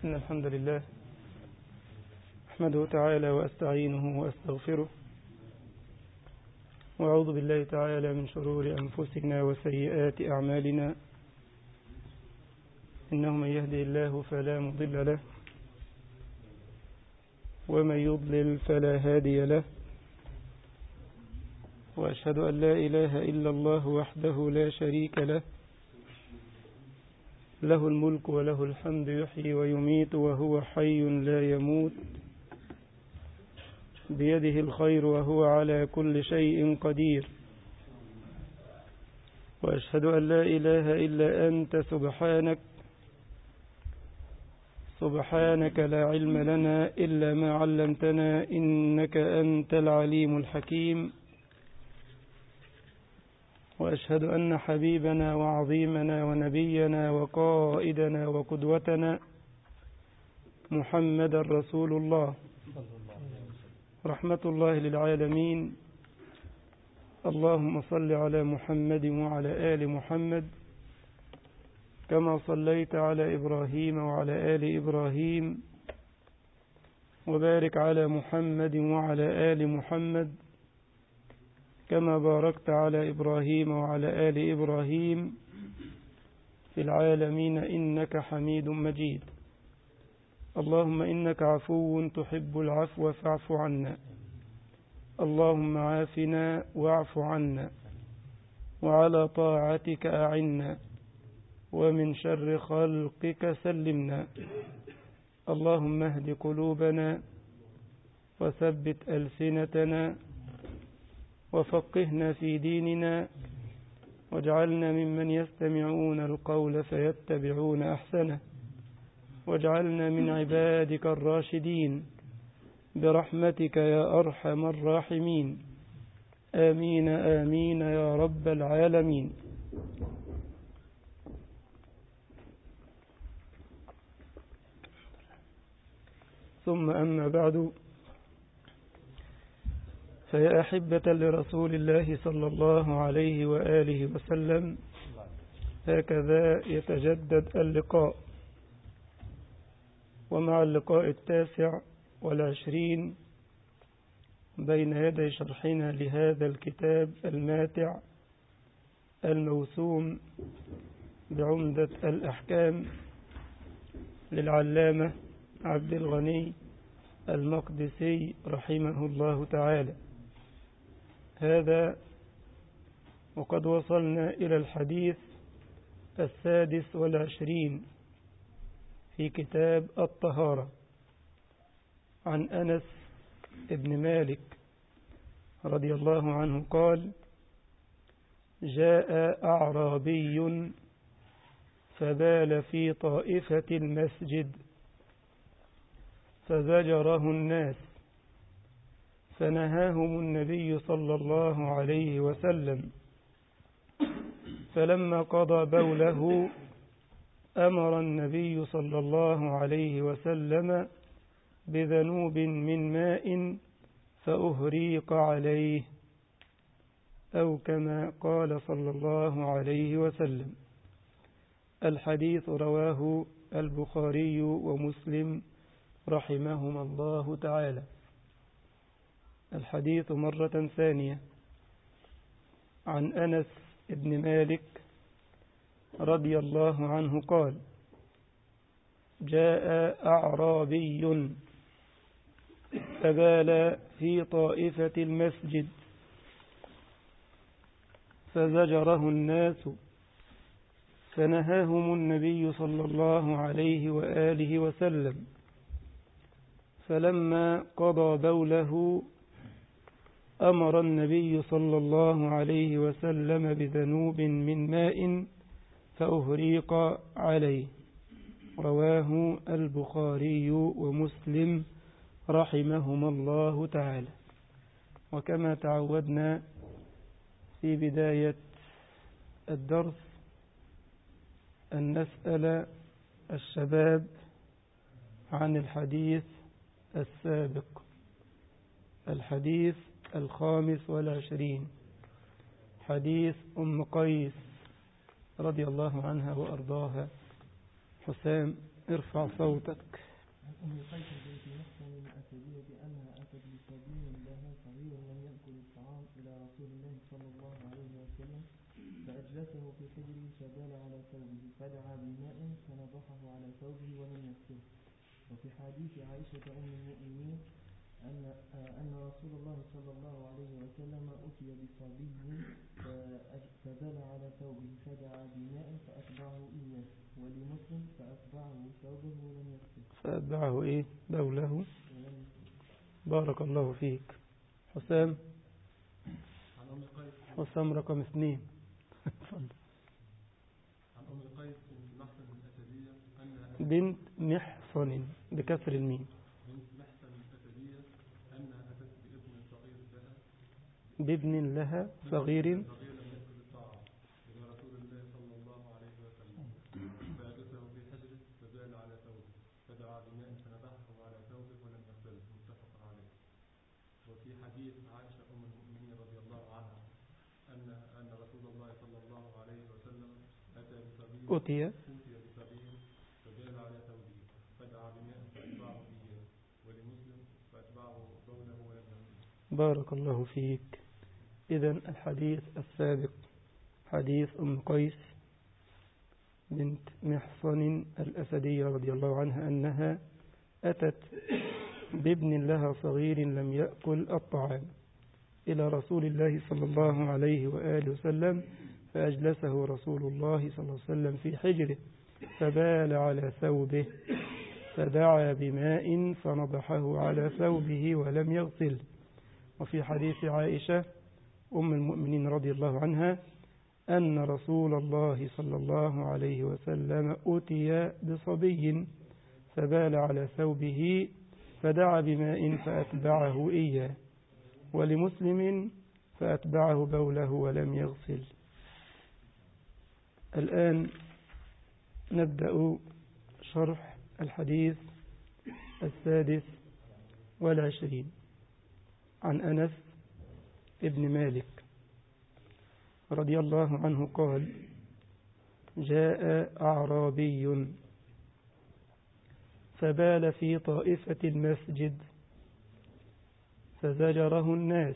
إن الحمد لله أحمده تعالى وأستعينه وأستغفره وأعوذ بالله تعالى من شرور أنفسنا وسيئات أعمالنا إنه من يهدي الله فلا مضل له ومن يضلل فلا هادي له وأشهد أن لا إله إلا الله وحده لا شريك له له الملك وله الحمد يحيي ويميت وهو حي لا يموت بيده الخير وهو على كل شيء قدير وأشهد أن لا إله إلا أنت سبحانك سبحانك لا علم لنا إلا ما علمتنا إنك أنت العليم الحكيم وأشهد أن حبيبنا وعظيمنا ونبينا وقائدنا وقدوتنا محمد رسول الله رحمة الله للعالمين اللهم صل على محمد وعلى آل محمد كما صليت على إبراهيم وعلى آل إبراهيم وبارك على محمد وعلى آل محمد كما باركت على إبراهيم وعلى آل إبراهيم في العالمين إنك حميد مجيد اللهم إنك عفو تحب العفو فاعف عنا اللهم عافنا واعف عنا وعلى طاعتك أعنا ومن شر خلقك سلمنا اللهم اهد قلوبنا وثبت ألسنتنا وفقهنا في ديننا واجعلنا ممن يستمعون القول فيتبعون أحسنه واجعلنا من عبادك الراشدين برحمتك يا أرحم الراحمين آمين آمين يا رب العالمين ثم أما بعد فيا أحبة لرسول الله صلى الله عليه وآله وسلم هكذا يتجدد اللقاء ومع اللقاء التاسع والعشرين بين يدي شرحنا لهذا الكتاب الماتع الموسوم بعمدة الأحكام للعلامة عبد الغني المقدسي رحمه الله تعالى هذا وقد وصلنا إلى الحديث السادس والعشرين في كتاب الطهارة عن أنس بن مالك رضي الله عنه قال جاء أعرابي فبال في طائفة المسجد فزجره الناس فنهاهم النبي صلى الله عليه وسلم فلما قضى بوله أمر النبي صلى الله عليه وسلم بذنوب من ماء فأهريق عليه أو كما قال صلى الله عليه وسلم الحديث رواه البخاري ومسلم رحمهما الله تعالى الحديث مرة ثانية عن أنس بن مالك رضي الله عنه قال جاء أعرابي فبال في طائفة المسجد فزجره الناس فنهاهم النبي صلى الله عليه وآله وسلم فلما قضى بوله أمر النبي صلى الله عليه وسلم بذنوب من ماء فأهريق عليه رواه البخاري ومسلم رحمهما الله تعالى وكما تعودنا في بداية الدرس أن نسأل الشباب عن الحديث السابق الحديث الخامس والعشرين حديث أم قيس رضي الله عنها وأرضاها حسام ارفع صوتك عن أم قيس بنت محسن الأسدية أنها أتت بصبي لها صغير لم يأكل الطعام إلى رسول الله صلى الله عليه وسلم فأجلسه في حجره فبال على ثوبه فدعا بماء فنضحه على ثوبه ولم يغسله وفي حديث عائشة أم المؤمنين أن آه، أن رسول الله صلى الله عليه وسلم أتي بصبي فأج- فبال على ثوبه فدعا بماء فأتبعه إياه ولمسلم فأتبعه ثوبه ولم يغسله فأتبعه إيه بوله ولم يغسله بارك الله فيك حسام عن أم قيس حسام رقم اثنين اتفضل. عن أم قيس بنت محسن الأسدية أنها بنت محصن بكسر الميم بنت محسن الأسدية أنها أتت بابن صغير لها بابن لها صغير صغير لم يأكل الطعام إلى رسول الله صلى الله عليه وسلم فأجلسه في حجره فبال على ثوبه فدعا بماء فنضحه على ثوبه ولم يغسله متفق عليه وفي حديث عائشة أم المؤمنين رضي الله عنها أن أن رسول الله صلى الله عليه وسلم أتى بصبي أتي أوتي بصبي فبال على ثوبه فدعا بماء فأتبعه إياه ولمسلم فأتبعه بوله ولم يغسله بارك الله فيك إذا الحديث السابق حديث أم قيس بنت محصن الأسدية رضي الله عنها أنها أتت بابن لها صغير لم يأكل الطعام إلى رسول الله صلى الله عليه وآله وسلم فأجلسه رسول الله صلى الله عليه وسلم في حجره فبال على ثوبه فدعا بماء فنضحه على ثوبه ولم يغسله وفي حديث عائشة أم المؤمنين رضي الله عنها أن رسول الله صلى الله عليه وسلم أتي بصبي فبال على ثوبه فدعا بماء فأتبعه إياه ولمسلم فأتبعه بوله ولم يغسل الآن نبدأ شرح الحديث السادس والعشرين عن أنس ابن مالك رضي الله عنه قال جاء أعرابي فبال في طائفة المسجد فزجره الناس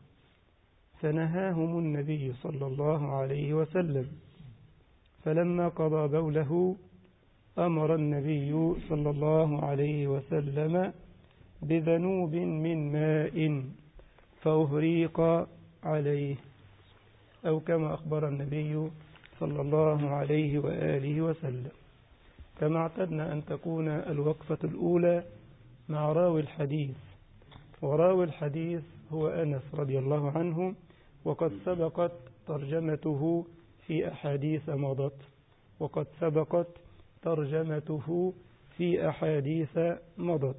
فنهاهم النبي صلى الله عليه وسلم فلما قضى بوله أمر النبي صلى الله عليه وسلم بذنوب من ماء فأهريق عليه أو كما أخبر النبي صلى الله عليه وآله وسلم كما اعتدنا أن تكون الوقفة الأولى مع راوي الحديث وراوي الحديث هو أنس رضي الله عنه وقد سبقت ترجمته في أحاديث مضت وقد سبقت ترجمته في أحاديث مضت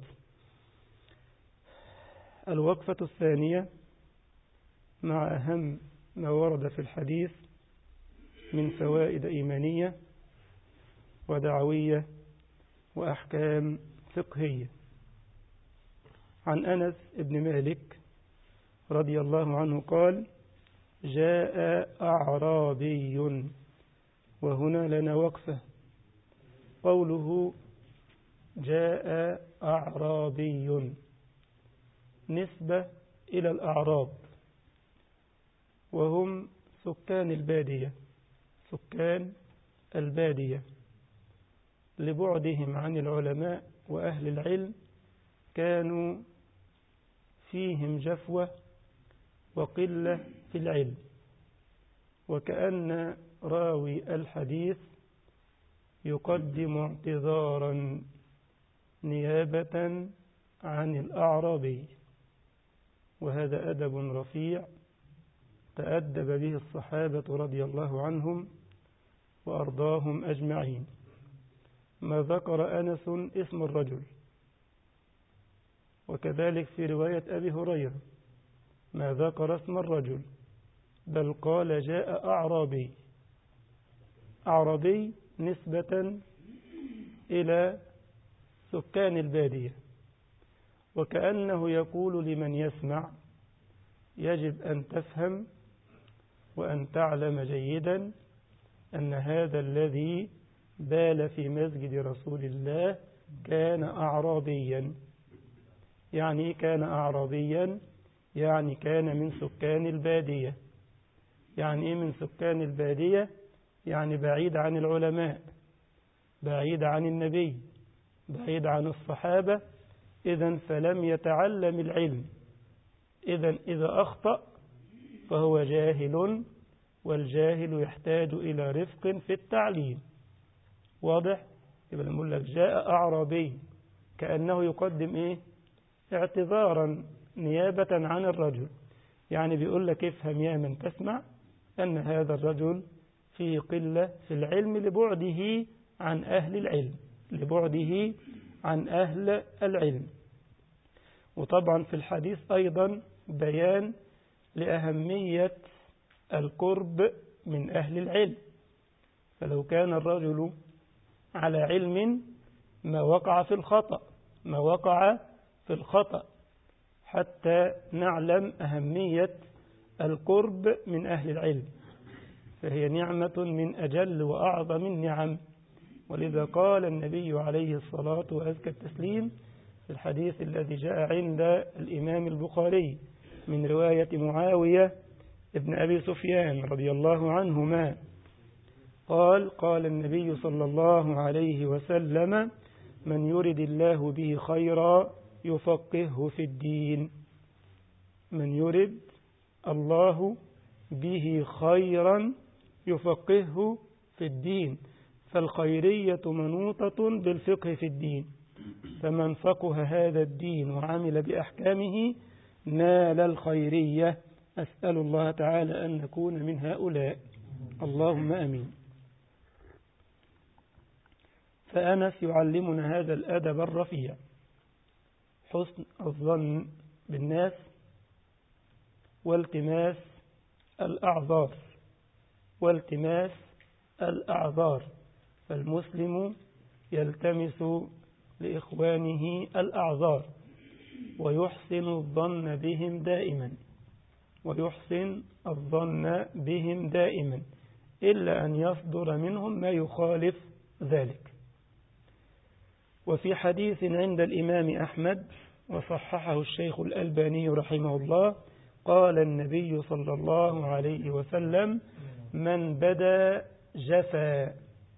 الوقفة الثانية مع أهم ما ورد في الحديث من فوائد إيمانية ودعوية وأحكام فقهية عن أنس بن مالك رضي الله عنه قال جاء أعرابي وهنا لنا وقفة قوله جاء أعرابي نسبة إلى الأعراب وهم سكان البادية سكان البادية لبعدهم عن العلماء وأهل العلم كانوا فيهم جفوة وقلة في العلم وكأن راوي الحديث يقدم اعتذارا نيابة عن الأعرابي وهذا أدب رفيع تأدب به الصحابة رضي الله عنهم وأرضاهم أجمعين ما ذكر أنس اسم الرجل وكذلك في رواية أبي هريرة ما ذكر اسم الرجل بل قال جاء أعرابي أعرابي نسبة إلى سكان البادية وكأنه يقول لمن يسمع يجب أن تفهم وأن تعلم جيدا أن هذا الذي بال في مسجد رسول الله كان أعرابيا يعني إيه كان أعرابيا يعني كان من سكان البادية يعني إيه من سكان البادية يعني بعيد عن العلماء بعيد عن النبي بعيد عن الصحابة إذا فلم يتعلم العلم إذا إذا أخطأ فهو جاهل والجاهل يحتاج إلى رفق في التعليم واضح يبقى نقول لك جاء أعرابي كأنه يقدم إيه اعتذارا نيابة عن الرجل يعني بيقول لك افهم يا من تسمع أن هذا الرجل في قلة في العلم لبعده عن أهل العلم لبعده عن أهل العلم وطبعا في الحديث أيضا بيان لأهمية القرب من أهل العلم فلو كان الرجل على علم ما وقع في الخطأ ما وقع في الخطأ حتى نعلم أهمية القرب من أهل العلم فهي نعمة من أجل وأعظم النعم ولذا قال النبي عليه الصلاة وأزكى التسليم في الحديث الذي جاء عند الإمام البخاري من رواية معاوية ابن أبي سفيان رضي الله عنهما قال قال النبي صلى الله عليه وسلم من يرد الله به خيرا يفقهه في الدين من يرد الله به خيرا يفقهه في الدين فالخيرية منوطة بالفقه في الدين فمن فقه هذا الدين وعمل بأحكامه نال الخيرية أسأل الله تعالى أن نكون من هؤلاء اللهم أمين فأنس يعلمنا هذا الأدب الرفيع حسن الظن بالناس والتماس الأعذار والتماس الأعذار فالمسلم يلتمس لإخوانه الأعذار ويحسن الظن بهم دائما ويحسن الظن بهم دائما إلا أن يصدر منهم ما يخالف ذلك وفي حديث عند الإمام أحمد وصححه الشيخ الألباني رحمه الله قال النبي صلى الله عليه وسلم من بدا جفا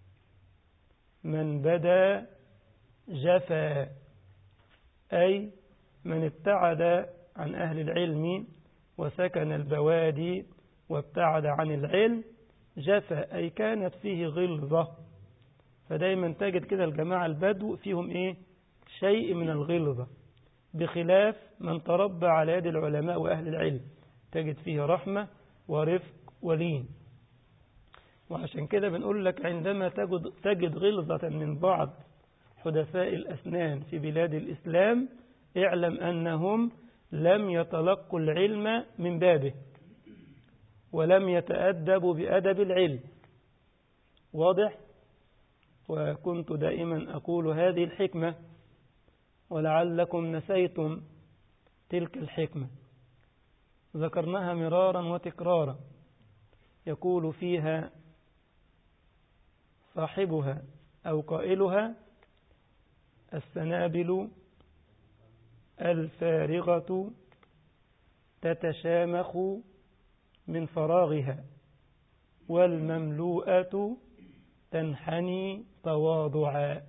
من بدا جفا أي من ابتعد عن أهل العلم وسكن البوادي وابتعد عن العلم جفا أي كانت فيه غلظة فدايما تجد كده الجماعة البدو فيهم إيه شيء من الغلظة بخلاف من تربى على يد العلماء وأهل العلم تجد فيه رحمة ورفق ولين وعشان كده بنقول لك عندما تجد, تجد غلظة من بعض حدثاء الأسنان في بلاد الإسلام اعلم أنهم لم يتلقوا العلم من بابه ولم يتأدبوا بأدب العلم واضح وكنت دائما أقول هذه الحكمة ولعلكم نسيتم تلك الحكمة ذكرناها مرارا وتكرارا يقول فيها صاحبها أو قائلها السنابل الفارغة تتشامخ من فراغها والمملوءة تنحني تواضعا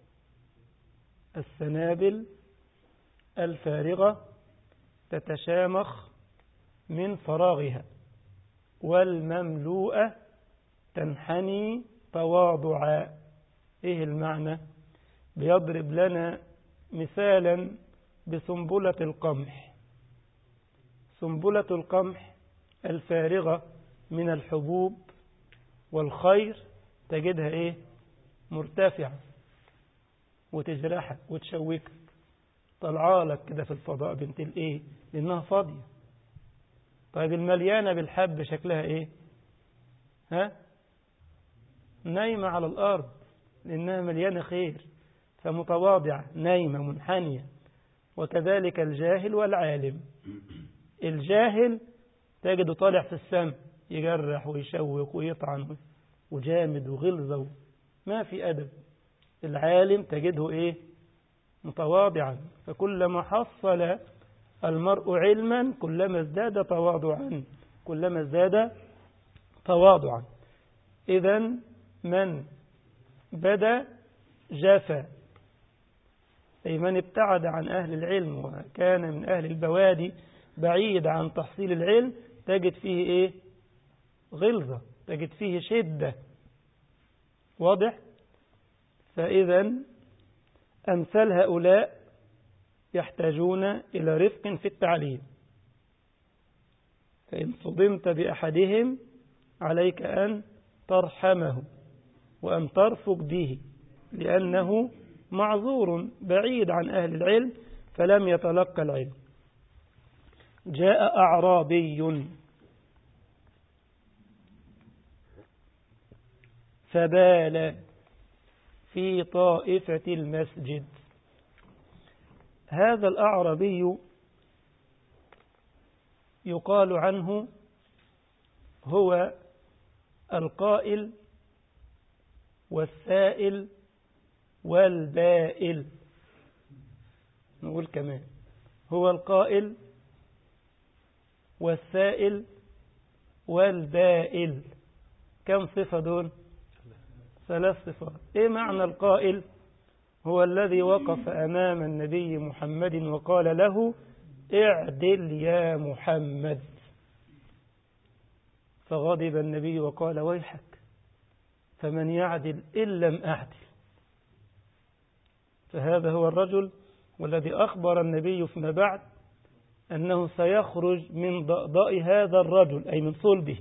السنابل الفارغة تتشامخ من فراغها والمملوءة تنحني تواضعا ايه المعنى بيضرب لنا مثالا بسنبلة القمح سنبلة القمح الفارغة من الحبوب والخير تجدها ايه مرتفعة وتجرحك وتشوكك طلعالك كده في الفضاء بنت الايه لانها فاضية طيب المليانة بالحب شكلها ايه ها نايمة على الارض لانها مليانة خير فمتواضعة نايمة منحنية وكذلك الجاهل والعالم الجاهل تجده طالع في السماء يجرح ويشوق ويطعن وجامد وغلظة ما في أدب العالم تجده إيه متواضعا فكلما حصل المرء علما كلما ازداد تواضعا كلما ازداد تواضعا إذا من بدا جفا أي من ابتعد عن أهل العلم وكان من أهل البوادي بعيد عن تحصيل العلم تجد فيه إيه غلظة تجد فيه شدة واضح فإذا أمثال هؤلاء يحتاجون إلى رفق في التعليم فإن صدمت بأحدهم عليك أن ترحمه وأن ترفق به لأنه معذور بعيد عن أهل العلم فلم يتلقى العلم جاء أعرابي فبال في طائفة المسجد هذا الأعرابي يقال عنه هو القائل والسائل والبائل نقول كمان هو القائل والسائل والبائل كم صفة دول ثلاث صفات ايه معنى القائل هو الذي وقف أمام النبي محمد وقال له اعدل يا محمد فغضب النبي وقال ويحك فمن يعدل إن لم أعدل فهذا هو الرجل والذي أخبر النبي فيما بعد أنه سيخرج من ضأضاء هذا الرجل أي من صلبه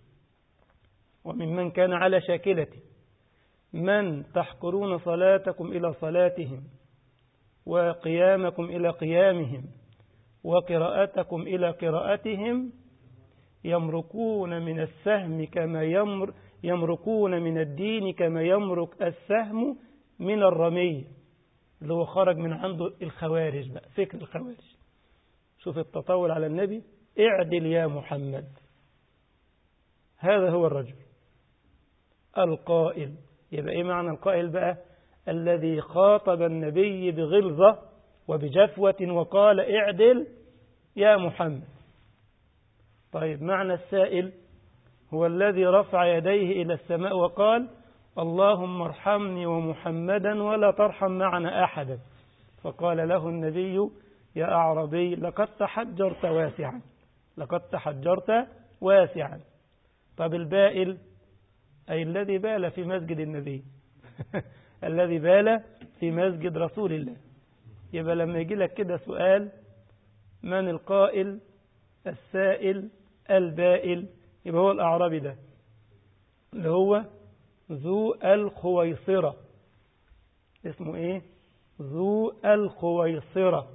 وممن كان على شاكلته من تحقرون صلاتكم إلى صلاتهم وقيامكم إلى قيامهم وقراءتكم إلى قراءتهم يمركون من السهم كما يمر يمركون من الدين كما يمرك السهم من الرمي اللي هو خرج من عنده الخوارج بقى فكر الخوارج شوف التطاول على النبي اعدل يا محمد هذا هو الرجل القائل يبقى ايه معنى القائل بقى الذي خاطب النبي بغلظة وبجفوة وقال اعدل يا محمد طيب معنى السائل هو الذي رفع يديه إلى السماء وقال اللهم ارحمني ومحمدا ولا ترحم معنا أحدا فقال له النبي يا أعربي لقد تحجرت واسعا لقد تحجرت واسعا طب البائل أي الذي بال في مسجد النبي الذي بال في مسجد رسول الله يبقى لما يجي لك كده سؤال من القائل السائل البائل يبقى هو الأعرابي ده اللي هو ذو الخويصرة اسمه ايه ذو الخويصرة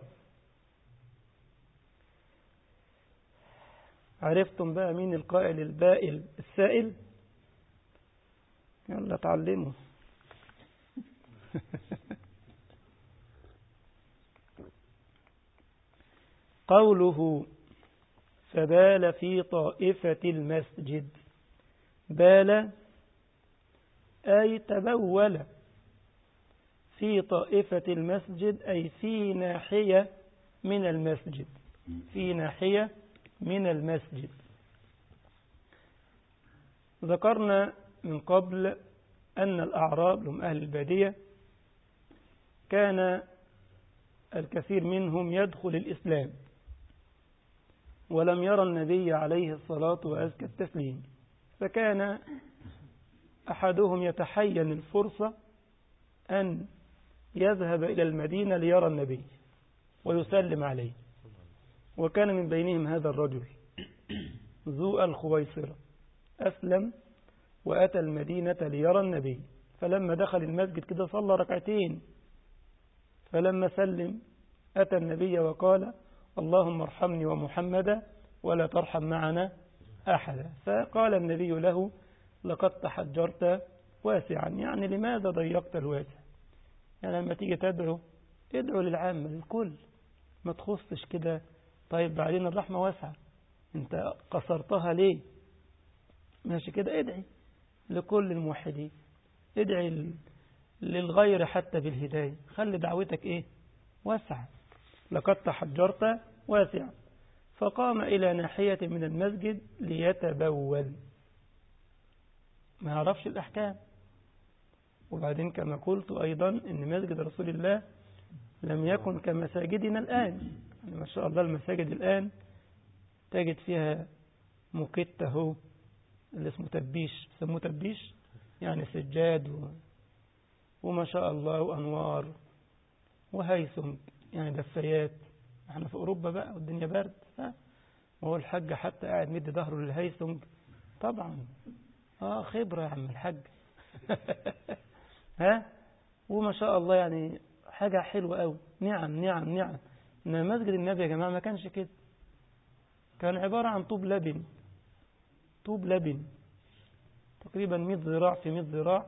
عرفتم بقى مين القائل البائل السائل يلا اتعلموا قوله فبال في طائفة المسجد بال أي تبول في طائفة المسجد أي في ناحية من المسجد في ناحية من المسجد ذكرنا من قبل أن الأعراب هم أهل البادية كان الكثير منهم يدخل الإسلام ولم يرى النبي عليه الصلاة وأزكى التسليم فكان أحدهم يتحين الفرصة أن يذهب إلى المدينة ليرى النبي ويسلم عليه وكان من بينهم هذا الرجل ذو الخويصرة أسلم وأتى المدينة ليرى النبي فلما دخل المسجد كده صلى ركعتين فلما سلم أتى النبي وقال اللهم ارحمني ومحمدا ولا ترحم معنا أحدا فقال النبي له لقد تحجرت واسعا يعني لماذا ضيقت الواسع يعني لما تيجي تدعو ادعو للعامة للكل ما تخصش كده طيب بعدين الرحمة واسعة انت قصرتها ليه ماشي كده ادعي لكل الموحدين ادعي ل- للغير حتى بالهداية خلي دعوتك إيه واسعة لقد تحجرت واسعة فقام إلى ناحية من المسجد ليتبول ما يعرفش الأحكام وبعدين كما قلت أيضا أن مسجد رسول الله لم يكن كمساجدنا الآن يعني ما شاء الله المساجد الآن تجد فيها مكتة هو اللي اسمه تبيش سموه تبيش يعني سجاد و... وما شاء الله وأنوار وهيثم يعني دفايات احنا في أوروبا بقى والدنيا برد ها وهو الحاج حتى قاعد مدي ظهره للهيثم طبعا اه خبرة يا عم الحاج ها وما شاء الله يعني حاجة حلوة قوي نعم نعم نعم إن مسجد النبي يا جماعة ما كانش كده كان عبارة عن طوب لبن طوب لبن تقريبا 100 ذراع في 100 ذراع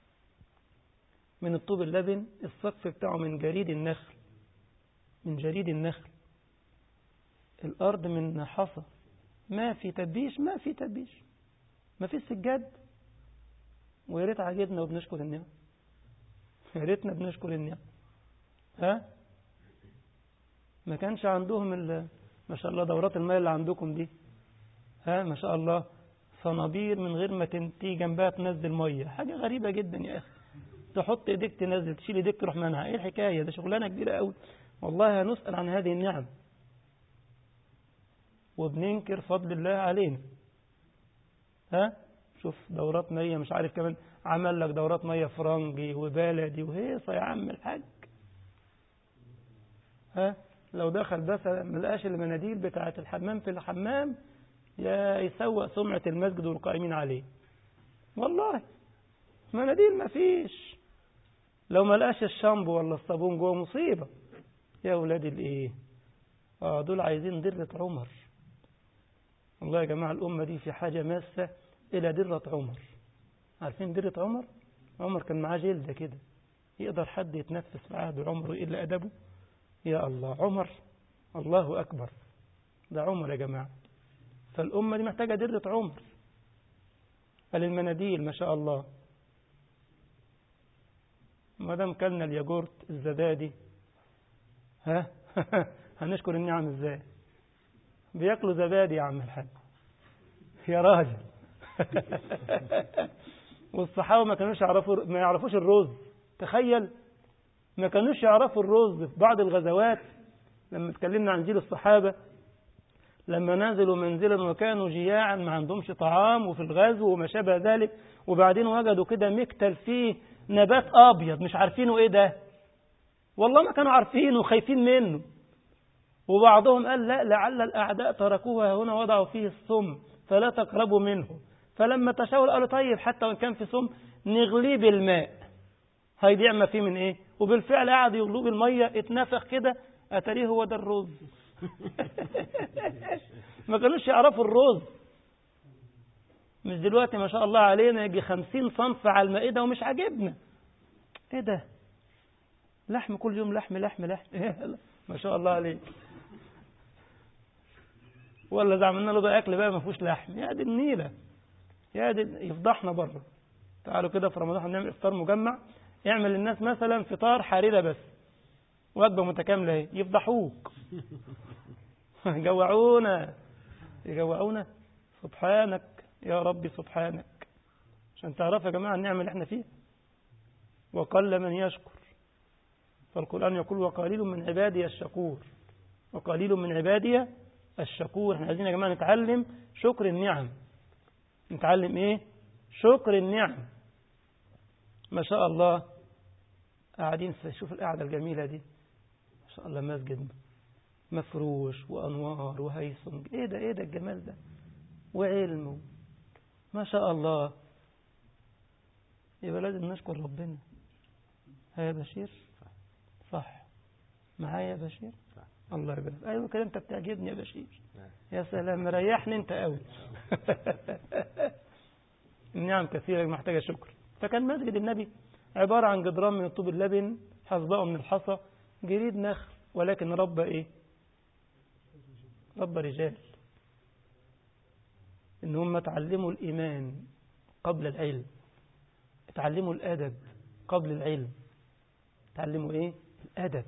من الطوب اللبن السقف بتاعه من جريد النخل من جريد النخل الأرض من حصى ما في تبيش ما في تبيش ما في سجاد ويا ريت عجبنا وبنشكر النعم يا ريتنا بنشكر النعم ها ما كانش عندهم ال- ما شاء الله دورات الماء اللي عندكم دي ها ما شاء الله صنابير من غير ما تنتي جنبها تنزل ميه حاجه غريبه جدا يا اخي تحط ايديك تنزل تشيل ايديك تروح منها ايه الحكايه ده شغلانه كبيره قوي والله هنسال عن هذه النعم وبننكر فضل الله علينا ها شوف دورات ميه مش عارف كمان عمل لك دورات ميه فرنجي وبلدي وهيصه يا عم الحاج ها لو دخل بس ملقاش المناديل بتاعة الحمام في الحمام يا يسوء سمعة المسجد والقائمين عليه والله مناديل ما فيش لو ملقاش الشامبو ولا الصابون جوه مصيبة يا ولاد الايه اه دول عايزين درة عمر والله يا جماعة الأمة دي في حاجة ماسة إلى درة عمر عارفين درة عمر عمر كان معاه جلدة كده يقدر حد يتنفس معاه بعمره إلا أدبه يا الله عمر الله أكبر ده عمر يا جماعة فالأمة دي محتاجة درة عمر قال المناديل ما شاء الله ما دام كلنا الياجورت الزبادي ها هنشكر النعم ازاي بياكلوا زبادي يا عم الحاج يا راجل والصحابه ما كانوش يعرفوا ما يعرفوش الرز تخيل ما كانوش يعرفوا الرز في بعض الغزوات لما اتكلمنا عن جيل الصحابه لما نزلوا منزلا وكانوا جياعا ما عندهمش طعام وفي الغزو وما شابه ذلك وبعدين وجدوا كده مكتل فيه نبات ابيض مش عارفينه ايه ده والله ما كانوا عارفينه وخايفين منه وبعضهم قال لا لعل الاعداء تركوها هنا وضعوا فيه السم فلا تقربوا منه فلما تشاور قالوا طيب حتى وان كان في سم نغليه بالماء هيضيع ما فيه من ايه وبالفعل قعدوا يغلوه بالميه اتنفخ كده اتاريه هو ده الرز ما كانوش يعرفوا الرز مش دلوقتي ما شاء الله علينا يجي خمسين صنف على المائدة ومش عاجبنا ايه ده لحم كل يوم لحم لحم لحم ما شاء الله عليك ولا إذا عملنا له بقى اكل بقى ما فيهوش لحم يا دي النيله يا دي يفضحنا بره تعالوا كده في رمضان هنعمل افطار مجمع اعمل للناس مثلا فطار حريره بس وجبه متكامله اهي يفضحوك جوعونا يجوعونا سبحانك يا ربي سبحانك عشان تعرفوا يا جماعه النعمه اللي احنا فيها وقل من يشكر فالقرآن يقول وقليل من عبادي الشكور وقليل من عبادي الشكور احنا عايزين يا جماعة نتعلم شكر النعم نتعلم ايه شكر النعم ما شاء الله قاعدين شوف القعدة الجميلة دي ما شاء الله مسجد مفروش وأنوار وهيثم ايه ده ايه ده الجمال ده وعلم ما شاء الله يبقى لازم نشكر ربنا ها يا بشير صح معايا يا بشير صح. الله يبارك ايوه كده انت بتعجبني يا بشير يا سلام مريحني انت قوي النعم كثيره محتاجه شكر فكان مسجد النبي عباره عن جدران من الطوب اللبن حصباء من الحصى جريد نخل ولكن رب ايه رب رجال ان هم تعلموا الايمان قبل العلم اتعلموا الأدب قبل العلم اتعلموا ايه الأدب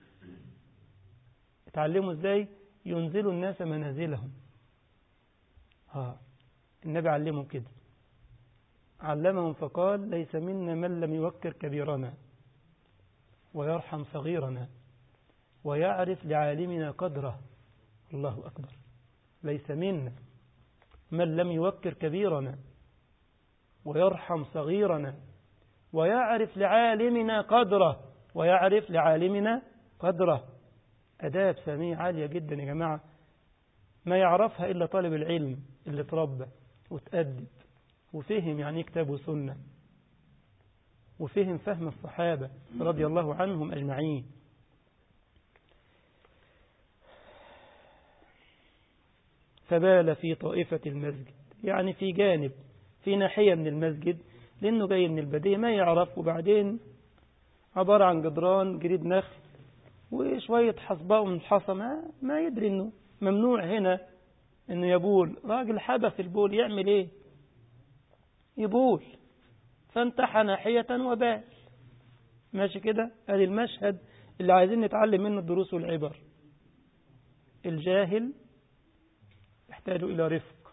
اتعلموا ازاي ينزلوا الناس منازلهم ها النبي علمهم كده علمهم فقال ليس منا من لم يوكر كبيرنا ويرحم صغيرنا ويعرف لعالمنا قدره الله أكبر ليس منا من لم يوكر كبيرنا ويرحم صغيرنا ويعرف لعالمنا قدره ويعرف لعالمنا قدره أداب سامية عالية جدا يا جماعة ما يعرفها إلا طالب العلم اللي تربى وتأدب وفهم يعني كتاب وسنة وفهم فهم الصحابة رضي الله عنهم أجمعين فبال في طائفة المسجد يعني في جانب في ناحية من المسجد لأنه جاي من البدية ما يعرف وبعدين عبارة عن جدران جريد نخل وشوية حصباء من الحصى ما, ما يدري أنه ممنوع هنا أنه يبول راجل حدث البول يعمل إيه يبول فانتحى ناحية وبال ماشي كده ادي المشهد اللي عايزين نتعلم منه الدروس والعبر الجاهل يحتاج إلى رفق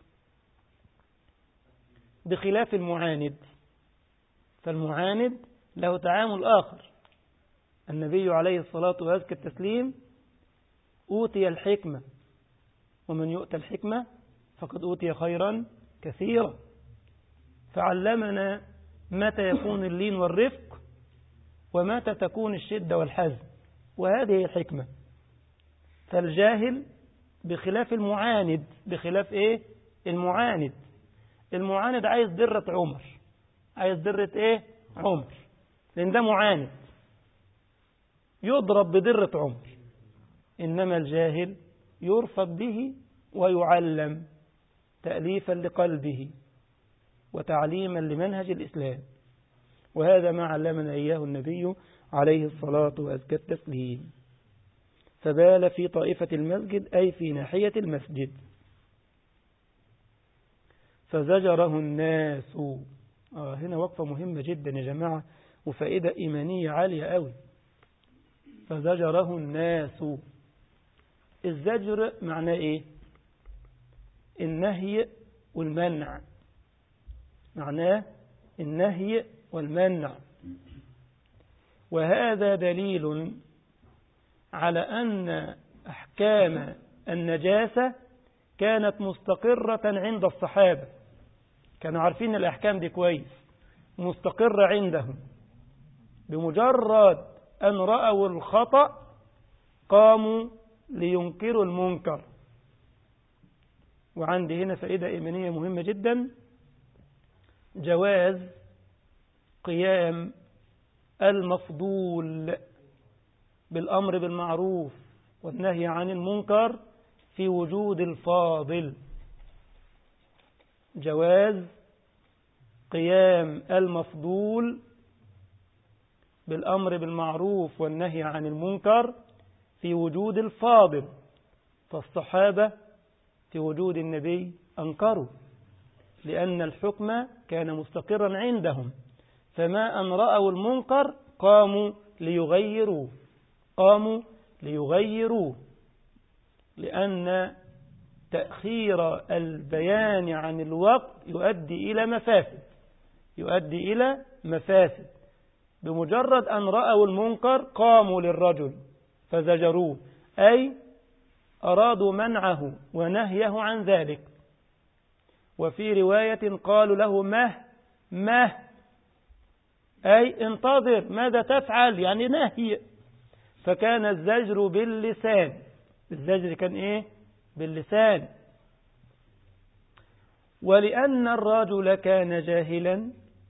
بخلاف المعاند فالمعاند له تعامل آخر النبي عليه الصلاة وأزكى التسليم أوتي الحكمة ومن يؤتى الحكمة فقد أوتي خيرا كثيرا فعلمنا متى يكون اللين والرفق ومتى تكون الشدة والحزم وهذه هي الحكمة فالجاهل بخلاف المعاند بخلاف ايه المعاند المعاند عايز درة عمر عايز درة ايه عمر لان ده معاند يضرب بدرة عمر إنما الجاهل يرفق به ويعلم تأليفا لقلبه وتعليما لمنهج الإسلام وهذا ما علمنا إياه النبي عليه الصلاة وأزكى التسليم فبال في طائفة المسجد أي في ناحية المسجد فزجره الناس آه هنا وقفة مهمة جدا يا جماعة وفائدة إيمانية عالية قوي فزجره الناس الزجر معناه إيه النهي والمنع معناه النهي والمنع وهذا دليل على أن أحكام النجاسة كانت مستقرة عند الصحابة كانوا عارفين الأحكام دي كويس مستقرة عندهم بمجرد أن رأوا الخطأ قاموا لينكروا المنكر وعندي هنا فائدة إيمانية مهمة جدا جواز قيام المفضول بالأمر بالمعروف والنهي عن المنكر في وجود الفاضل جواز قيام المفضول بالأمر بالمعروف والنهي عن المنكر في وجود الفاضل فالصحابة في وجود النبي أنكروا لأن الحكم كان مستقرا عندهم فما أن رأوا المنكر قاموا ليغيروا قاموا ليغيروا لأن تأخير البيان عن الوقت يؤدي إلى مفاسد يؤدي إلى مفاسد بمجرد أن رأوا المنكر قاموا للرجل فزجروه أي أرادوا منعه ونهيه عن ذلك وفي رواية قالوا له مه مه أي انتظر ماذا تفعل يعني نهي فكان الزجر باللسان الزجر كان إيه باللسان ولأن الرجل كان جاهلا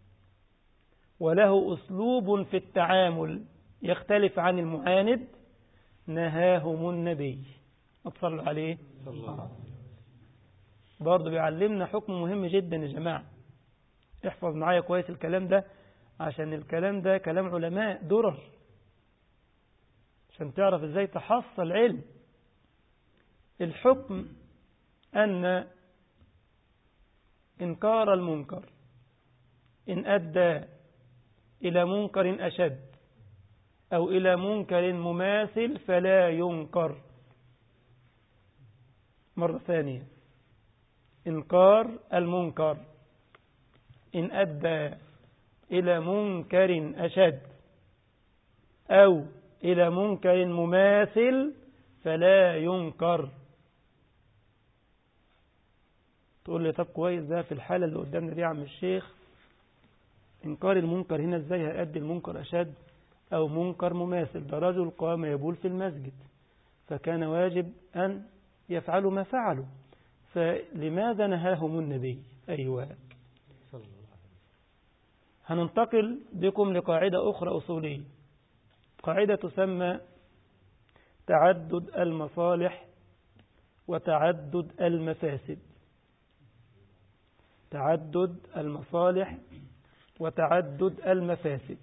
وله أسلوب في التعامل يختلف عن المعاند نهاهم النبي اتصلوا عليه صلى الله عليه وسلم برضه بيعلمنا حكم مهم جدا يا جماعة احفظ معايا كويس الكلام ده عشان الكلام ده كلام علماء درر عشان تعرف ازاي تحصل علم الحكم أن إنكار المنكر إن أدى إلى منكر أشد أو إلى منكر مماثل فلا ينكر مرة ثانية إنكار المنكر إن أدى إلى منكر أشد أو إلى منكر مماثل فلا ينكر تقول لي طب كويس ده في الحالة اللي قدامنا دي يا عم الشيخ إنكار المنكر هنا إزاي هيأدي المنكر أشد أو منكر مماثل ده رجل قام يبول في المسجد فكان واجب أن يفعلوا ما فعلوا فلماذا نهاهم النبي أيوة هننتقل بكم لقاعدة أخرى أصولية قاعدة تسمى تعدد المصالح وتعدد المفاسد تعدد المصالح وتعدد المفاسد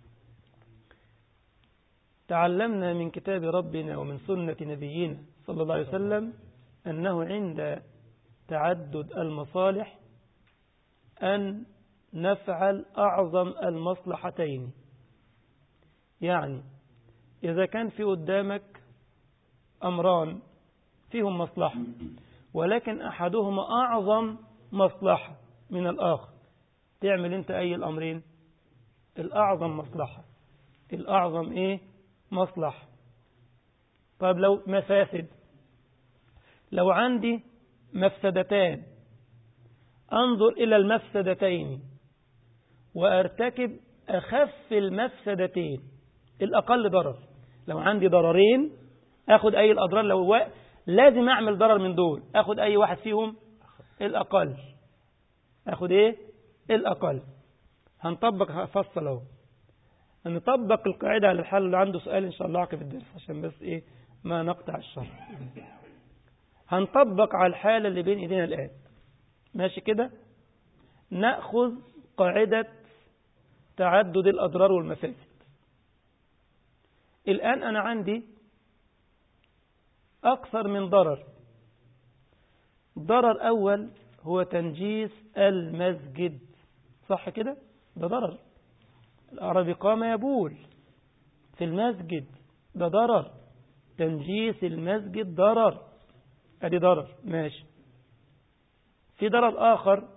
تعلمنا من كتاب ربنا ومن سنة نبينا صلى الله عليه وسلم أنه عند تعدد المصالح أن نفعل أعظم المصلحتين يعني إذا كان في قدامك أمران فيهم مصلحة ولكن أحدهما أعظم مصلحة من الآخر تعمل أنت أي الأمرين الأعظم مصلحة الأعظم إيه مصلحة طيب لو مفاسد لو عندي مفسدتان أنظر إلى المفسدتين وأرتكب أخف المفسدتين الأقل ضرر لو عندي ضررين أخذ أي الأضرار لو و... لازم أعمل ضرر من دول أخذ أي واحد فيهم الأقل أخذ إيه الأقل هنطبق هفصل أهو نطبق القاعدة على الحل اللي عنده سؤال إن شاء الله عقب الدرس عشان بس إيه ما نقطع الشرح هنطبق على الحالة اللي بين إيدينا الآن ماشي كده نأخذ قاعدة تعدد الأضرار والمفاسد الآن أنا عندي أكثر من ضرر ضرر أول هو تنجيس المسجد صح كده ده ضرر الأعرابي قام يبول في المسجد ده ضرر تنجيس المسجد ضرر ادي ضرر ماشي في ضرر آخر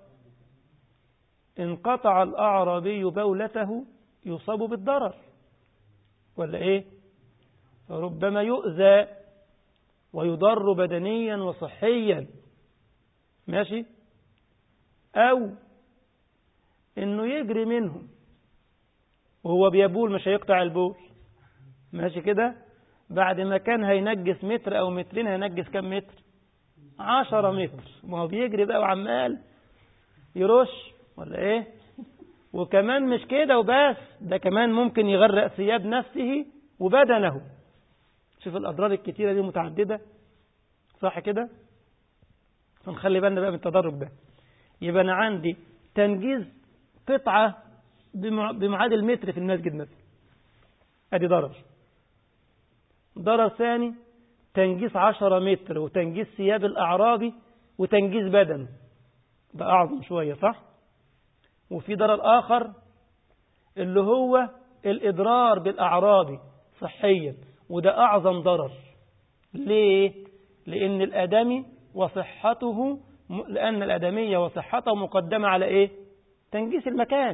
انقطع الأعرابي بولته يصاب بالضرر ولا إيه ربما يؤذى ويضر بدنيا وصحيا ماشي أو إنه يجري منهم وهو بيبول مش هيقطع البول ماشي كده بعد ما كان هينجس متر أو مترين هينجس كم متر عشرة متر ما هو بيجري بقى وعمال يرش ولا ايه وكمان مش كده وبس ده كمان ممكن يغرق ثياب نفسه وبدنه شوف الأضرار الكتيرة دي متعددة صح كده فنخلي بالنا بقى من التدرج ده يبقى أنا عندي تنجيز قطعة بمعادل متر في المسجد مثلا أدي ضرر ضرر ثاني تنجيس عشرة متر وتنجيس ثياب الأعرابي وتنجيس بدن ده أعظم شوية صح وفي ضرر آخر اللي هو الإضرار بالأعرابي صحيا وده أعظم ضرر ليه؟ لأن الآدمي وصحته لأن الآدمية وصحته مقدمة على إيه؟ تنجيس المكان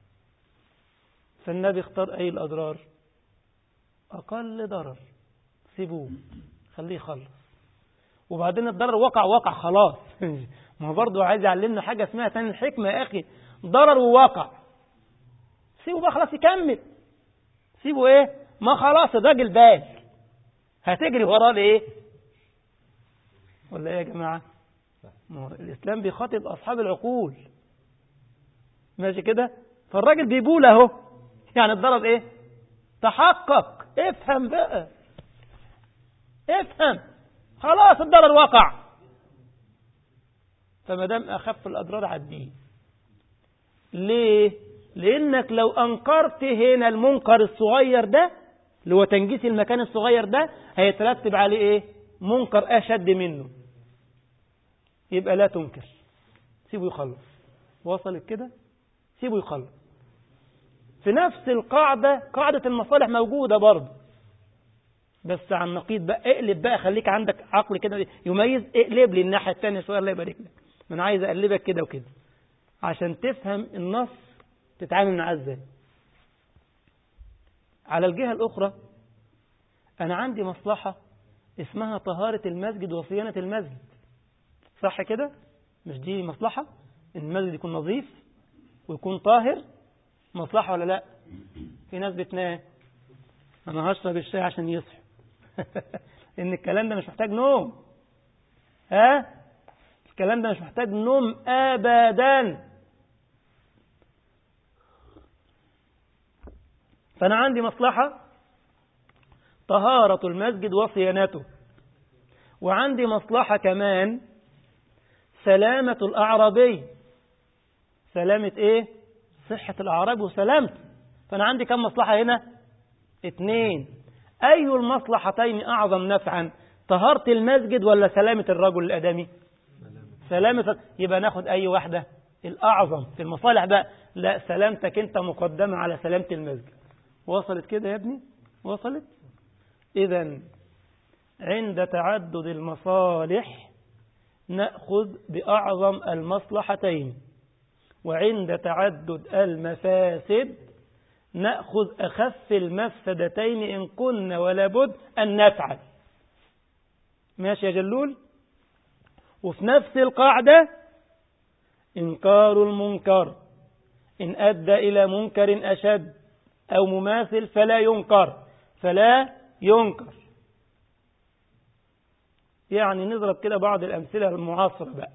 فالنبي اختار أي الأضرار أقل ضرر سيبوه خليه يخلص وبعدين الضرر وقع وقع خلاص ما هو برضه عايز يعلمنا حاجة اسمها تاني الحكمة يا أخي ضرر ووقع سيبه بقى خلاص يكمل سيبه ايه ما خلاص الراجل بال هتجري وراه ليه ولا ايه يا جماعة ما هو الإسلام بيخاطب أصحاب العقول ماشي كده فالراجل بيبول اهو يعني الضرر ايه تحقق افهم بقى افهم خلاص الضرر وقع فما دام اخف الاضرار عديه ليه لانك لو انكرت هنا المنكر الصغير ده اللي هو تنجيس المكان الصغير ده هيترتب عليه ايه منكر اشد منه يبقى لا تنكر سيبه يخلص وصلت كده سيبه يخلص في نفس القاعدة قاعدة المصالح موجودة برضه بس عن نقيض بقى اقلب بقى خليك عندك عقل كده يميز اقلب لي الناحية التانية شوية الله يبارك لك ما انا عايز اقلبك كده وكده عشان تفهم النص تتعامل معاه ازاي على الجهة الأخرى أنا عندي مصلحة اسمها طهارة المسجد وصيانة المسجد صح كده؟ مش دي مصلحة؟ إن المسجد يكون نظيف ويكون طاهر مصلحة ولا لا؟ في ناس بتنام أنا هشرب الشاي عشان يصحوا إن الكلام ده مش محتاج نوم ها؟ الكلام ده مش محتاج نوم أبدا فأنا عندي مصلحة طهارة المسجد وصيانته وعندي مصلحة كمان سلامة الأعرابي سلامة إيه؟ صحة الأعراب وسلامته فأنا عندي كم مصلحة هنا؟ اتنين أي المصلحتين أعظم نفعا طهارة المسجد ولا سلامة الرجل الأدمي سلامة يبقى ناخد أي واحدة الأعظم في المصالح بقى لا سلامتك أنت مقدمة على سلامة المسجد وصلت كده يا ابني وصلت إذا عند تعدد المصالح نأخذ بأعظم المصلحتين وعند تعدد المفاسد نأخذ أخف المفسدتين إن كنا ولا بد أن نفعل ماشي يا جلول وفي نفس القاعدة إنكار المنكر إن أدى إلى منكر أشد أو مماثل فلا ينكر فلا ينكر يعني نضرب كده بعض الأمثلة المعاصرة بقى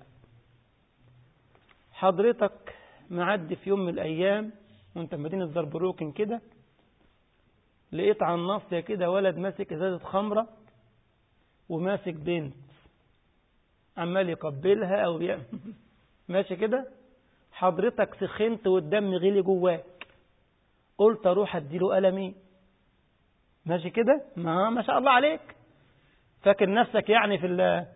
حضرتك معدي في يوم من الأيام وانت في مدينة زربروكن كده لقيت على الناصية كده ولد ماسك إزازة خمرة وماسك بنت عمال يقبلها أو يعمل ماشي كده حضرتك سخنت والدم غلي جواك قلت أروح أديله قلمي ماشي كده ما ما شاء الله عليك فاكر نفسك يعني في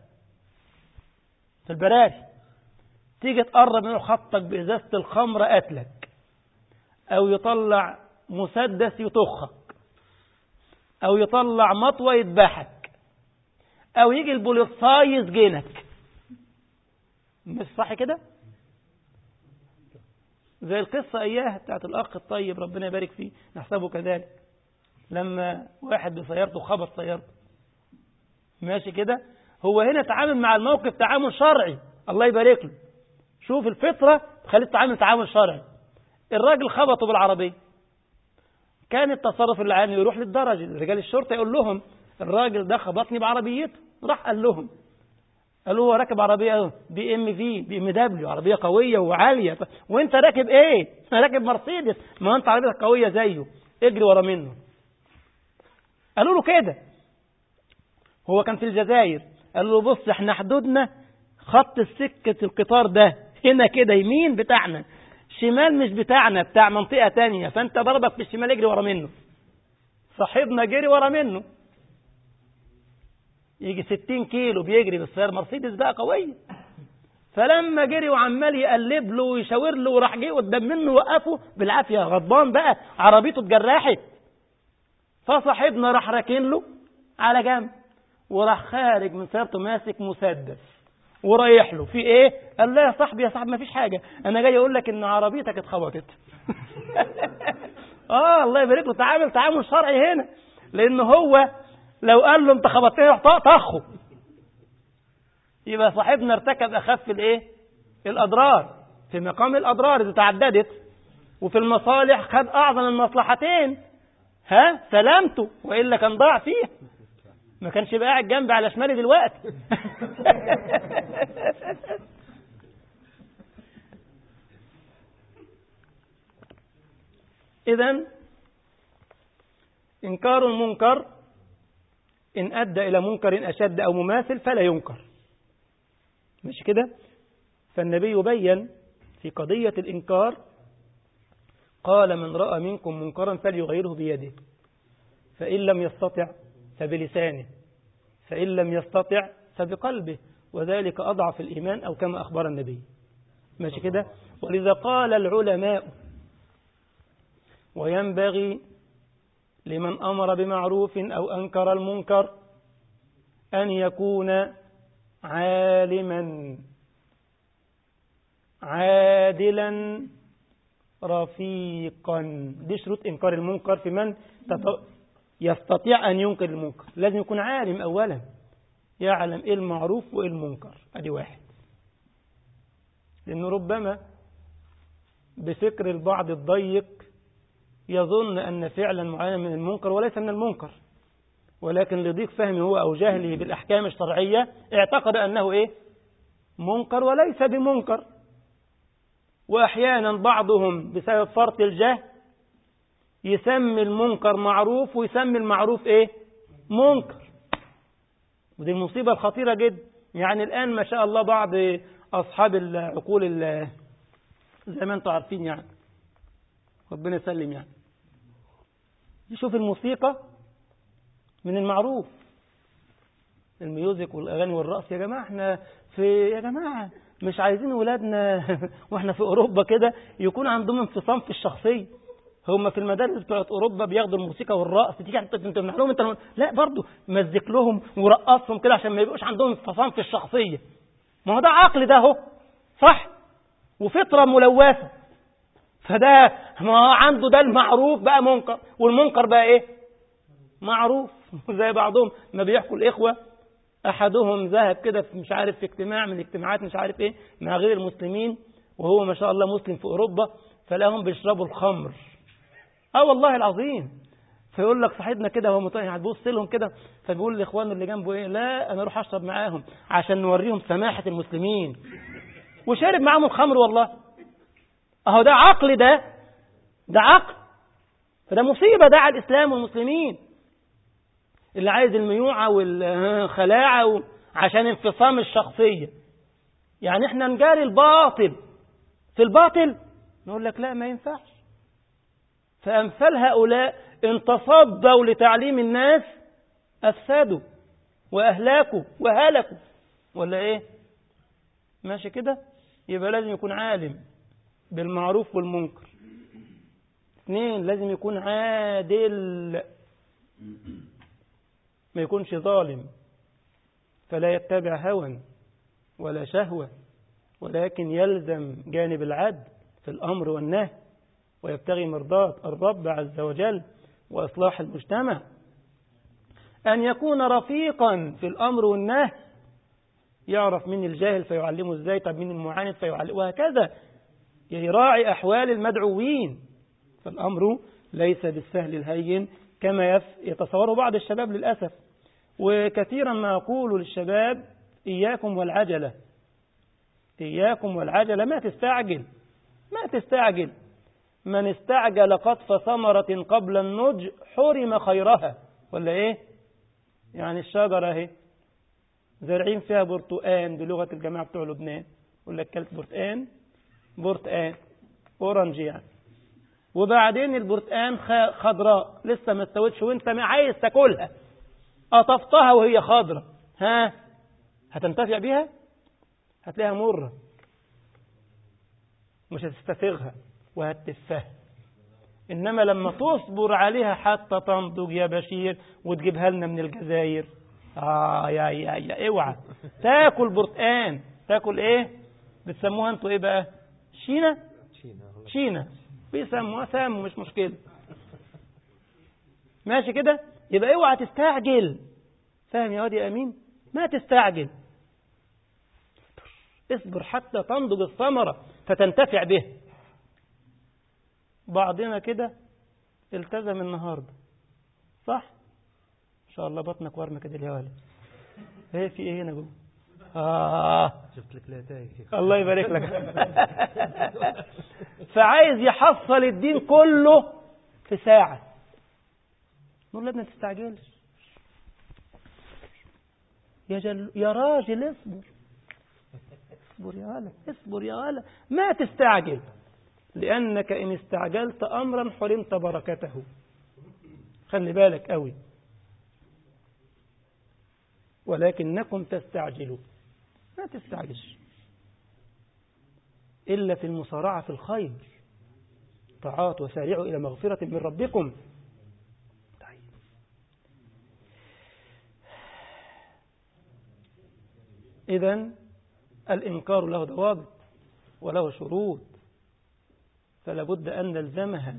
في البراري تيجي تقرب منه خطك بإزازة الخمرة قتلك أو يطلع مسدس يطخك أو يطلع مطوة يذبحك أو يجي البوليصاي يسجنك مش صح كده زي القصة إياها بتاعت الأخ الطيب ربنا يبارك فيه نحسبه كذلك لما واحد بسيارته خبط سيارته ماشي كده هو هنا تعامل مع الموقف تعامل شرعي الله يبارك له شوف الفطرة تخليه تعامل تعامل شرعي الراجل خبطه بالعربية كان التصرف اللي عنه يروح للدرجة رجال الشرطة يقول لهم الراجل ده خبطني بعربيته راح قال لهم قالوا هو راكب عربية بي ام في بي ام دبليو عربية قوية وعالية وانت راكب ايه راكب مرسيدس ما انت عربيتك قوية زيه اجري ورا منه قالوا له كده هو كان في الجزائر قالوا له بص احنا حدودنا خط السكة القطار ده هنا كده يمين بتاعنا شمال مش بتاعنا بتاع منطقة تانية فانت ضربك بالشمال اجري ورا منه صاحبنا جري ورا منه يجي 60 كيلو بيجري بالسيارة مرسيدس بقى قوية فلما جري وعمال يقلب له ويشاور له وراح جه قدام منه وقفه بالعافية غضبان بقى عربيته اتجرحت فصاحبنا راح راكن له على جنب وراح خارج من سيارته ماسك مسدس ورايح له في ايه قال لا يا صاحبي يا صاحبي ما فيش حاجة انا جاي اقول لك ان عربيتك اتخبطت اه الله يبارك له تعامل تعامل شرعي هنا لان هو لو قال له انت خبطتني راح طخه يبقى صاحبنا ارتكب اخف الايه الاضرار في مقام الاضرار اذا تعددت وفي المصالح خد اعظم المصلحتين ها سلامته والا كان ضاع فيه ما كانش بقى قاعد جنبي على شمالي دلوقتي اذا انكار المنكر إن أدى إلى منكر أشد أو مماثل فلا ينكر مش كده فالنبي بين في قضية الإنكار قال من رأى منكم منكرا فليغيره بيده فإن لم يستطع فبلسانه فإن لم يستطع فبقلبه وذلك أضعف الإيمان أو كما أخبر النبي ماشي كده ولذا قال العلماء وينبغي لمن أمر بمعروف أو أنكر المنكر أن يكون عالما عادلا رفيقا دي شروط إنكار المنكر في من تط... يستطيع أن ينكر المنكر لازم يكون عالم أولا يعلم إيه المعروف وإيه المنكر أدي واحد لأنه ربما بفكر البعض الضيق يظن أن فعلا معينا من المنكر وليس من المنكر ولكن لضيق فهمه هو أو جهله بالأحكام الشرعية اعتقد أنه إيه منكر وليس بمنكر وأحيانا بعضهم بسبب فرط الجهل يسمي المنكر معروف ويسمي المعروف إيه منكر ودي المصيبة الخطيرة جدا يعني الآن ما شاء الله بعض أصحاب العقول زي ما أنتم عارفين يعني ربنا يسلم يعني يشوف الموسيقى من المعروف الميوزك والأغاني والرقص يا جماعة احنا في يا جماعة مش عايزين ولادنا واحنا في أوروبا كده يكون عندهم انفصام في الشخصية هم في المدارس بتوعت أوروبا بياخدوا الموسيقى والرقص تيجي انت انت لهم انت لا برضه مزك لهم ورقصهم كده عشان ما يبقوش عندهم انفصام في الشخصية ما هو ده عقل ده اهو صح وفطرة ملوثة فده ما هو عنده ده المعروف بقى منكر والمنكر بقى ايه معروف زي بعضهم ما بيحكوا الإخوة أحدهم ذهب كده في مش عارف في اجتماع من الاجتماعات مش عارف إيه مع غير المسلمين وهو ما شاء الله مسلم في أوروبا فلاهم بيشربوا الخمر اه والله العظيم فيقول لك صاحبنا كده هو مطيع هتبص لهم كده فبيقول لاخوانه اللي جنبه ايه لا انا اروح اشرب معاهم عشان نوريهم سماحه المسلمين وشارب معاهم الخمر والله اهو ده عقل ده ده عقل فده مصيبه ده على الاسلام والمسلمين اللي عايز الميوعة والخلاعة عشان انفصام الشخصية يعني احنا نجاري الباطل في الباطل نقول لك لا ما ينفعش فأمثال هؤلاء ان تصدوا لتعليم الناس أفسدوا وأهلاكوا وهلكوا ولا إيه ماشي كده يبقى لازم يكون عالم بالمعروف والمنكر اثنين لازم يكون عادل ما يكونش ظالم فلا يتبع هوى ولا شهوة ولكن يلزم جانب العدل في الأمر والنهي ويبتغي مرضاة الرب عز وجل وإصلاح المجتمع أن يكون رفيقا في الأمر والنهي يعرف من الجاهل فيعلمه ازاي طب من المعاند فيعلمه وهكذا يراعي أحوال المدعوين فالأمر ليس بالسهل الهين كما يتصوره بعض الشباب للأسف وكثيرا ما أقول للشباب إياكم والعجلة إياكم والعجلة ما تستعجل ما تستعجل من استعجل قطف ثمرة قبل النضج حرم خيرها ولا إيه يعني الشجرة اهي زارعين فيها برتقان بلغة الجماعة بتوع لبنان يقول لك كلت برتقان برتقان اورنج يعني وبعدين البرتقان خضراء لسه ما استوتش وانت عايز تاكلها قطفتها وهي خضراء ها هتنتفع بيها هتلاقيها مرة مش هتستفغها وهتفها إنما لما تصبر عليها حتى تنضج يا بشير وتجيبها لنا من الجزائر آه يا يا يا اوعى تاكل برتقان تاكل ايه بتسموها انتوا ايه بقى شينا شينا بيسموها سام مش مشكلة ماشي كده يبقى اوعى تستعجل فاهم يا واد يا امين ما تستعجل اصبر حتى تنضج الثمرة فتنتفع به بعضنا كده التزم النهاردة صح ان شاء الله بطنك ورمة كده يا ولد ايه في ايه هنا جوه آه شفت لك لا تايه الله يبارك لك فعايز يحصل الدين كله في ساعة نقول له ما تستعجلش يا جل يا راجل اصبر اصبر يا ولد اصبر يا ولد ما تستعجل لأنك إن استعجلت أمرا حرمت بركته خلي بالك قوي ولكنكم تستعجلون ما تستعجلش إلا في المصارعة في الخير طاعات وسارعوا إلى مغفرة من ربكم طيب. إذا الإنكار له ضوابط وله شروط فلا بد أن نلزمها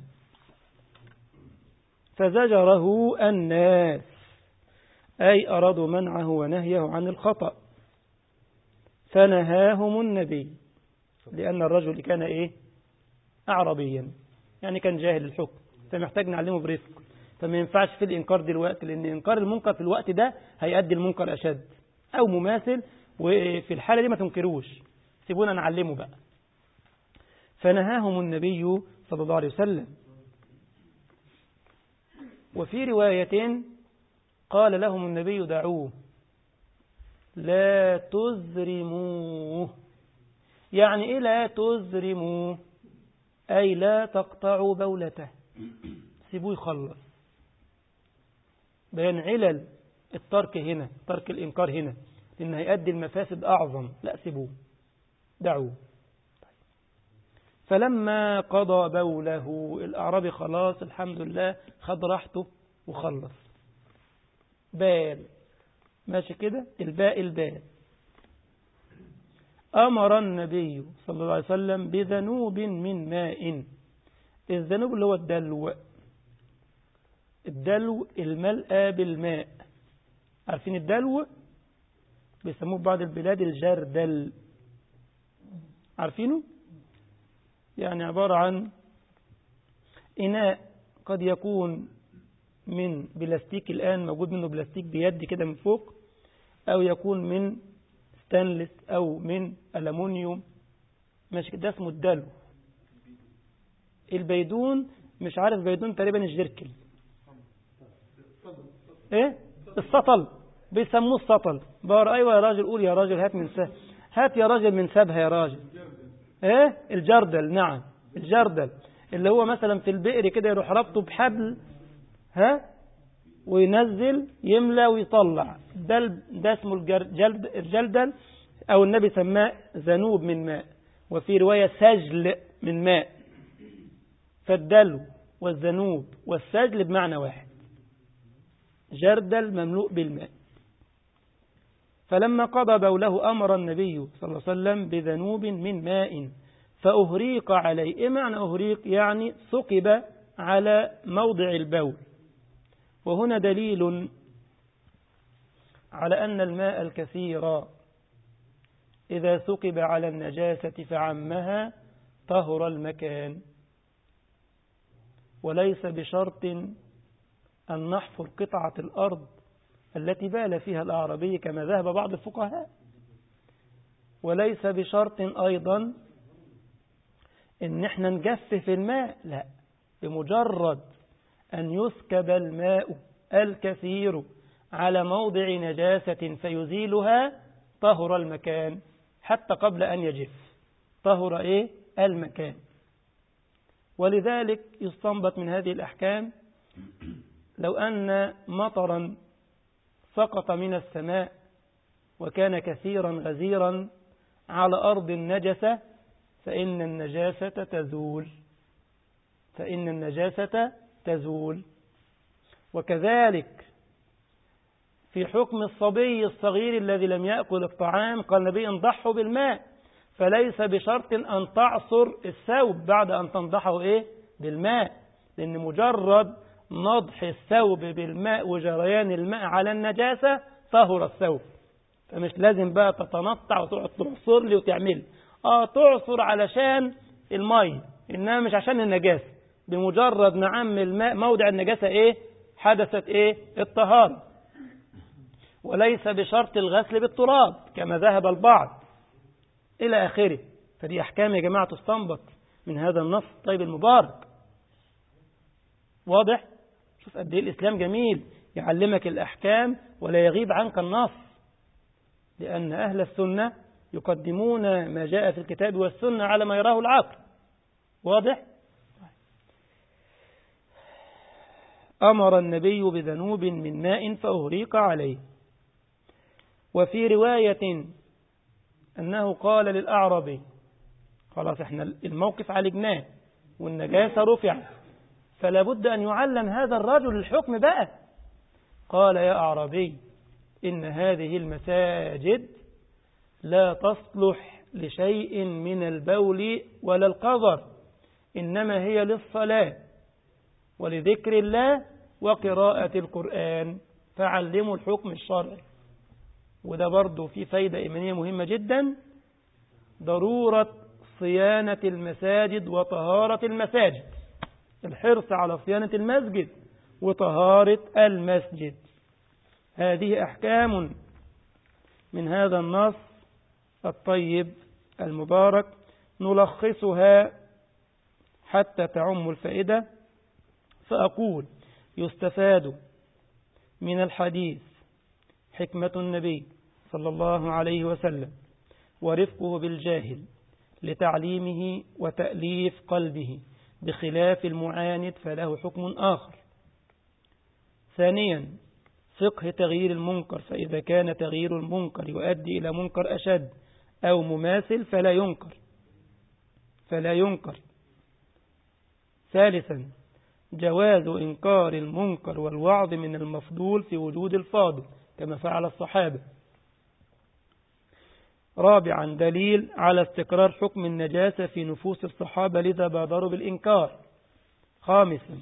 فزجره الناس أي أرادوا منعه ونهيه عن الخطأ فنهاهم النبي لأن الرجل كان إيه أعربيا يعني كان جاهل الحكم فمحتاج نعلمه برفق فما ينفعش في الإنكار دلوقتي لأن إنكار المنكر في الوقت ده هيؤدي المنكر أشد أو مماثل وفي الحالة دي ما تنكروش سيبونا نعلمه بقى فنهاهم النبي صلى الله عليه وسلم وفي رواية قال لهم النبي دعوه لا تزرموه يعني إيه لا تزرموه أي لا تقطعوا بولته سيبوه يخلص بيان علل الترك هنا ترك الإنكار هنا لأن هيؤدي المفاسد أعظم لا سيبوه دعوه فلما قضى بوله الأعرابي خلاص الحمد لله خد راحته وخلص بال ماشي كده الباء البال أمر النبي صلى الله عليه وسلم بذنوب من ماء الذنوب اللي هو الدلو الدلو الملأى بالماء عارفين الدلو بيسموه بعض البلاد الجردل عارفينه يعني عبارة عن إناء قد يكون من بلاستيك الآن موجود منه بلاستيك بيد كده من فوق أو يكون من ستانلس أو من ألمونيوم ماشي ده اسمه الدلو البيدون مش عارف بيدون تقريبا الجركل ايه السطل بيسموه السطل بار ايوه يا راجل قول يا راجل هات من سه هات يا راجل من سبها يا راجل ايه الجردل نعم الجردل اللي هو مثلا في البئر كده يروح ربطه بحبل ها وينزل يملى ويطلع ده ده اسمه الجلد الجلدل او النبي سماه ذنوب من ماء وفي روايه سجل من ماء فالدلو والذنوب والسجل بمعنى واحد جردل مملوء بالماء فلما قضى بوله أمر النبي صلى الله عليه وسلم بذنوب من ماء فأهريق عليه إيه معنى أهريق يعني ثقب على موضع البول وهنا دليل على أن الماء الكثير إذا ثقب على النجاسة فعمها طهر المكان وليس بشرط أن نحفر قطعة الأرض التي بال فيها الأعرابي كما ذهب بعض الفقهاء وليس بشرط أيضا إن احنا نجفف الماء لا بمجرد أن يسكب الماء الكثير على موضع نجاسة فيزيلها طهر المكان حتى قبل أن يجف طهر إيه المكان ولذلك يستنبط من هذه الأحكام لو أن مطرا سقط من السماء وكان كثيرا غزيرا على أرض النجسة فإن النجاسة تزول فإن النجاسة تزول وكذلك في حكم الصبي الصغير الذي لم يأكل الطعام قال النبي انضحه بالماء فليس بشرط أن تعصر الثوب بعد أن تنضحه إيه بالماء لأن مجرد نضح الثوب بالماء وجريان الماء على النجاسة طهر الثوب فمش لازم بقى تتنطع وتقعد تعصر لي وتعمل اه تعصر علشان المي انما مش عشان النجاسة بمجرد نعم الماء موضع النجاسة ايه حدثت ايه الطهارة وليس بشرط الغسل بالتراب كما ذهب البعض الى اخره فدي احكام يا جماعة تستنبط من هذا النص طيب المبارك واضح شوف قد ايه الاسلام جميل يعلمك الاحكام ولا يغيب عنك النص لان اهل السنه يقدمون ما جاء في الكتاب والسنه على ما يراه العقل واضح امر النبي بذنوب من ماء فاهريق عليه وفي روايه انه قال للاعرابي خلاص احنا الموقف عالجناه والنجاسة رفعت فلا بد أن يعلم هذا الرجل الحكم بقى قال يا أعرابي إن هذه المساجد لا تصلح لشيء من البول ولا القذر إنما هي للصلاة ولذكر الله وقراءة القرآن فعلموا الحكم الشرعي وده برضه في فايدة إيمانية مهمة جدا ضرورة صيانة المساجد وطهارة المساجد الحرص على صيانة المسجد وطهارة المسجد هذه أحكام من هذا النص الطيب المبارك نلخصها حتى تعم الفائدة فأقول يستفاد من الحديث حكمة النبي صلى الله عليه وسلم ورفقه بالجاهل لتعليمه وتأليف قلبه بخلاف المعاند فله حكم آخر ثانيا فقه تغيير المنكر فإذا كان تغيير المنكر يؤدي إلى منكر أشد أو مماثل فلا ينكر فلا ينكر ثالثا جواز إنكار المنكر والوعظ من المفضول في وجود الفاضل كما فعل الصحابة رابعا دليل على استقرار حكم النجاسة في نفوس الصحابة لذا بادروا بالإنكار خامسا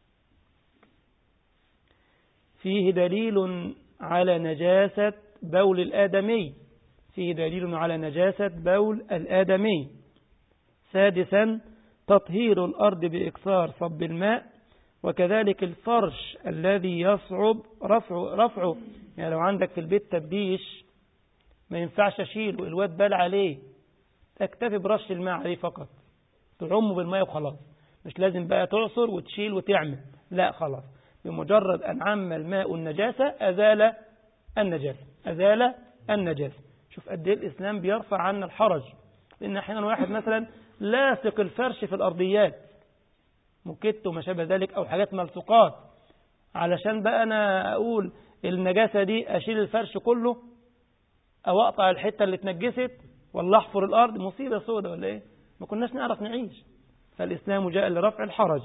فيه دليل على نجاسة بول الآدمي فيه دليل على نجاسة بول الآدمي سادسا تطهير الأرض بإكثار صب الماء وكذلك الفرش الذي يصعب رفعه, رفعه يعني لو عندك في البيت تبديش ما ينفعش أشيله الواد بال عليه تكتفي برش الماء عليه فقط تعمه بالماء وخلاص مش لازم بقى تعصر وتشيل وتعمل لا خلاص بمجرد أن عم الماء النجاسة أزال النجاسة أزال النجاسة شوف قد ايه الإسلام بيرفع عنا الحرج لأن أحيانا واحد مثلا لاصق الفرش في الأرضيات مكت وما شابه ذلك أو حاجات ملصقات علشان بقى أنا أقول النجاسة دي أشيل الفرش كله أو أقطع الحتة اللي اتنجست ولا أحفر الأرض مصيبة سودة ولا إيه ما كناش نعرف نعيش فالإسلام جاء لرفع الحرج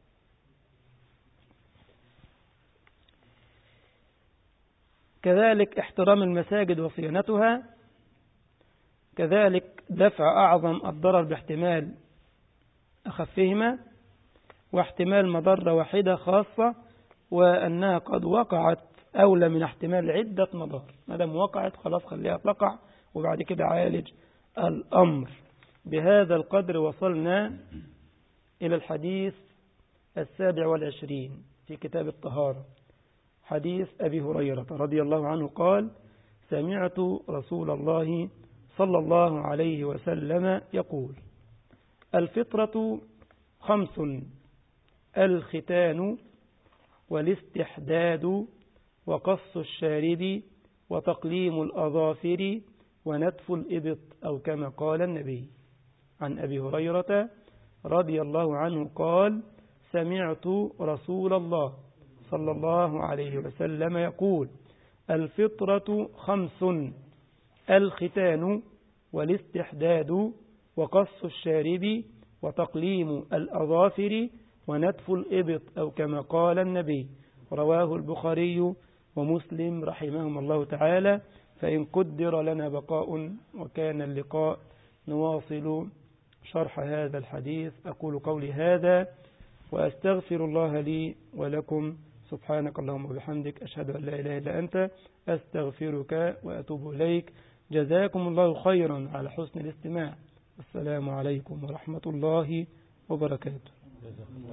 كذلك احترام المساجد وصيانتها كذلك دفع أعظم الضرر باحتمال أخفهما واحتمال مضرة واحدة خاصة وأنها قد وقعت أولى من احتمال عدة مضار ما دام وقعت خلاص خليها تقع وبعد كده عالج الأمر بهذا القدر وصلنا إلى الحديث السابع والعشرين في كتاب الطهارة حديث أبي هريرة رضي الله عنه قال سمعت رسول الله صلى الله عليه وسلم يقول الفطرة خمس الختان والاستحداد وقص الشارب وتقليم الأظافر ونتف الإبط أو كما قال النبي عن أبي هريرة رضي الله عنه قال سمعت رسول الله صلى الله عليه وسلم يقول الفطرة خمس الختان والاستحداد وقص الشارب وتقليم الأظافر ونتف الإبط أو كما قال النبي رواه البخاري ومسلم رحمهم الله تعالى فإن قدر لنا بقاء وكان اللقاء نواصل شرح هذا الحديث أقول قولي هذا وأستغفر الله لي ولكم سبحانك اللهم وبحمدك أشهد أن لا إله إلا أنت أستغفرك وأتوب إليك جزاكم الله خيرا على حسن الاستماع السلام عليكم ورحمة الله وبركاته